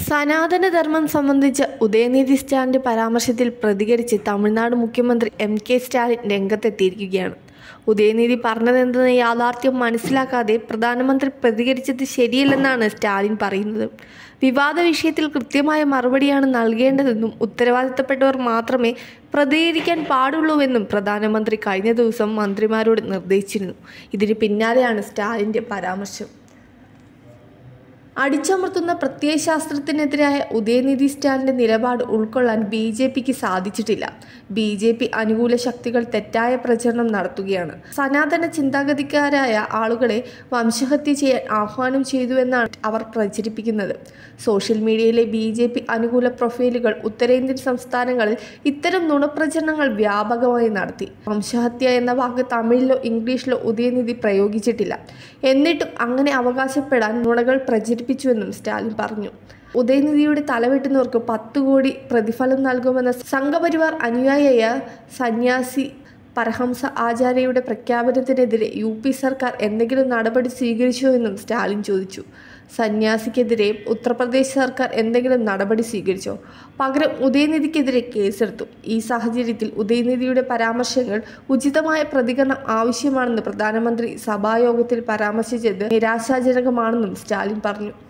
സനാതനധർമ്മം സംബന്ധിച്ച ഉദയനിധി സ്റ്റാലിൻ്റെ പരാമർശത്തിൽ പ്രതികരിച്ച് തമിഴ്നാട് മുഖ്യമന്ത്രി എം കെ സ്റ്റാലിൻ രംഗത്തെത്തിയിരിക്കുകയാണ് ഉദയനിധി പറഞ്ഞതെന്തെന്ന യാഥാർത്ഥ്യം മനസ്സിലാക്കാതെ പ്രധാനമന്ത്രി പ്രതികരിച്ചത് ശരിയല്ലെന്നാണ് സ്റ്റാലിൻ പറയുന്നത് വിവാദ വിഷയത്തിൽ കൃത്യമായ മറുപടിയാണ് നൽകേണ്ടതെന്നും ഉത്തരവാദിത്തപ്പെട്ടവർ മാത്രമേ പ്രതികരിക്കാൻ പാടുള്ളൂവെന്നും പ്രധാനമന്ത്രി കഴിഞ്ഞ ദിവസം മന്ത്രിമാരോട് നിർദ്ദേശിച്ചിരുന്നു ഇതിന് പിന്നാലെയാണ് സ്റ്റാലിൻ്റെ പരാമർശം അടിച്ചമർത്തുന്ന പ്രത്യയശാസ്ത്രത്തിനെതിരായ ഉദയനിധി സ്റ്റാലിൻ്റെ നിലപാട് ഉൾക്കൊള്ളാൻ ബി ജെ പിക്ക് സാധിച്ചിട്ടില്ല ബി ജെ പി അനുകൂല ശക്തികൾ തെറ്റായ പ്രചരണം നടത്തുകയാണ് സനാതന ചിന്താഗതിക്കാരായ ആളുകളെ വംശഹത്യ ചെയ്യാൻ ആഹ്വാനം ചെയ്തുവെന്നാണ് അവർ പ്രചരിപ്പിക്കുന്നത് സോഷ്യൽ മീഡിയയിലെ ബി ജെ പി അനുകൂല പ്രൊഫൈലുകൾ ഉത്തരേന്ത്യൻ സംസ്ഥാനങ്ങളിൽ ഇത്തരം നുണപ്രചരണങ്ങൾ വ്യാപകമായി നടത്തി വംശഹത്യ എന്ന വാക്ക് തമിഴിലോ ഇംഗ്ലീഷിലോ ഉദയനിധി പ്രയോഗിച്ചിട്ടില്ല എന്നിട്ടും അങ്ങനെ അവകാശപ്പെടാൻ നുണകൾ പ്രചരിപ്പിച്ചുവെന്നും സ്റ്റാലിൻ പറഞ്ഞു ഉദയനിധിയുടെ തലവെട്ടുന്നവർക്ക് പത്ത് കോടി പ്രതിഫലം നൽകുമെന്ന സംഘപരിവാർ അനുയായിയായ സന്യാസി പരഹംസ ആചാര്യയുടെ പ്രഖ്യാപനത്തിനെതിരെ യു പി സർക്കാർ എന്തെങ്കിലും നടപടി സ്വീകരിച്ചോ എന്നും സ്റ്റാലിൻ ചോദിച്ചു സന്യാസിക്കെതിരെ ഉത്തർപ്രദേശ് സർക്കാർ എന്തെങ്കിലും നടപടി സ്വീകരിച്ചോ പകരം ഉദയനിധിക്കെതിരെ കേസെടുത്തു ഈ സാഹചര്യത്തിൽ ഉദയനിധിയുടെ പരാമർശങ്ങൾ ഉചിതമായ പ്രതികരണം ആവശ്യമാണെന്ന് പ്രധാനമന്ത്രി സഭായോഗത്തിൽ പരാമർശിച്ചത് നിരാശാജനകമാണെന്നും സ്റ്റാലിൻ പറഞ്ഞു